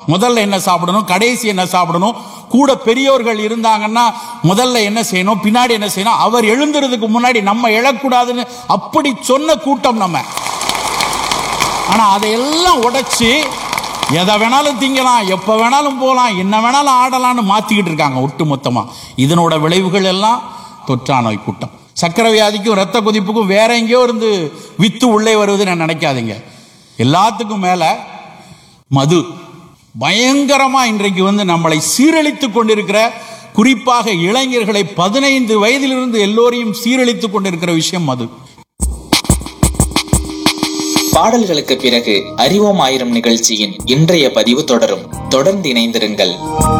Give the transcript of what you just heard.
முதல்ல என்ன சாப்பிடணும் கடைசி என்ன சாப்பிடணும் கூட பெரியோர்கள் இருந்தாங்கன்னா முதல்ல என்ன செய்யணும் பின்னாடி என்ன செய்யணும் அவர் எழுந்துறதுக்கு முன்னாடி நம்ம எழக்கூடாதுன்னு அப்படி சொன்ன கூட்டம் நம்ம ஆனா அதையெல்லாம் உடைச்சு எதை வேணாலும் திங்கலாம் எப்ப வேணாலும் போகலாம் என்ன வேணாலும் ஆடலாம்னு மாத்திக்கிட்டு இருக்காங்க ஒட்டு மொத்தமா இதனோட விளைவுகள் எல்லாம் தொற்றா நோய் கூட்டம் சக்கரை வியாதிக்கும் ரத்த கொதிப்புக்கும் வேற எங்கேயோ இருந்து வித்து உள்ளே வருவதுன்னு நான் நினைக்காதீங்க எல்லாத்துக்கும் மேல மது பயங்கரமா இன்றைக்கு வந்து நம்மளை சீரழித்துக் கொண்டிருக்கிற குறிப்பாக இளைஞர்களை பதினைந்து வயதிலிருந்து எல்லோரையும் சீரழித்துக் கொண்டிருக்கிற விஷயம் மது பாடல்களுக்கு பிறகு அறிவோம் ஆயிரம் நிகழ்ச்சியின் இன்றைய பதிவு தொடரும் தொடர்ந்து இணைந்திருங்கள்